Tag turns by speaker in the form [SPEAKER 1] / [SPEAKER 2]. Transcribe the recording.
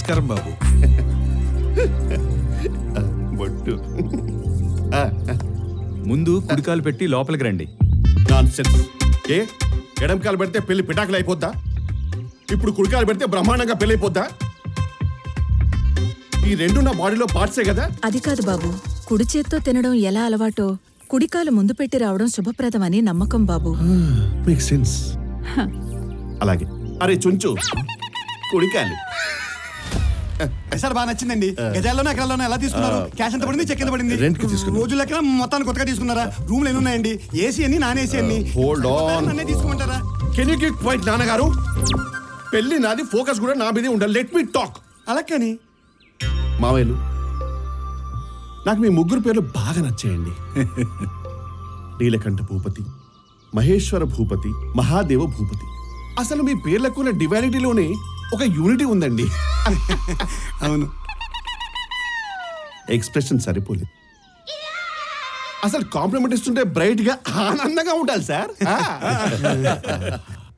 [SPEAKER 1] నమస్కారం బాబు
[SPEAKER 2] బొట్టు
[SPEAKER 3] ముందు కుడికాలు పెట్టి లోపలికి రండి
[SPEAKER 2] నాన్ సెన్స్ ఏ ఎడంకాలు పెడితే పెళ్లి పిటాకులు అయిపోద్దా ఇప్పుడు కుడికాలు పెడితే బ్రహ్మాండంగా పెళ్లి అయిపోద్దా ఈ రెండు నా బాడీలో పార్ట్సే కదా
[SPEAKER 4] అది కాదు బాబు కుడి చేత్తో తినడం ఎలా అలవాటో కుడికాలు ముందు పెట్టి రావడం శుభప్రదమని నమ్మకం బాబు
[SPEAKER 2] మేక్ సెన్స్ అలాగే అరే చుంచు కుడికాలు
[SPEAKER 5] సార్ బాగా నచ్చిందండి గజాల్లోనే ఎకరాల్లోనే ఎలా తీసుకున్నారు క్యాష్ ఎంత పడింది చెక్ ఎంత పడింది
[SPEAKER 2] Rent కి తీసుకున్నాం.
[SPEAKER 5] రోజు లెక్కన మొత్తాన్ని కొత్తగా తీసుకున్నారా రూమ్లు ఎన్ని ఉన్నాయండి ఏసీ అని నాన్ ఏసీ అన్ని
[SPEAKER 2] hold on.
[SPEAKER 5] నన్నే తీసుకోమంటారా
[SPEAKER 2] కెన్ యూ గిట్ పాయింట్ నాన్నగారు పెళ్లి నాది ఫోకస్ కూడా నా మీదే ఉండాలి లెట్ మీ టాక్
[SPEAKER 5] అలా కానీ
[SPEAKER 2] మావయ్యలు నాకు మీ ముగ్గురు పేర్లు బాగా నచ్చాయండి నీలకంఠ భూపతి మహేశ్వర భూపతి మహాదేవ భూపతి అసలు మీ పేర్లకు ఉన్న డివైనిటీలోనే ఒక యూనిటీ ఉందండి
[SPEAKER 5] అవును
[SPEAKER 2] ఎక్స్ప్రెషన్ సరిపోలేదు అసలు కాంప్లిమెంట్ ఇస్తుంటే బ్రైట్ గా ఆనందంగా ఉండాలి సార్ ఆ.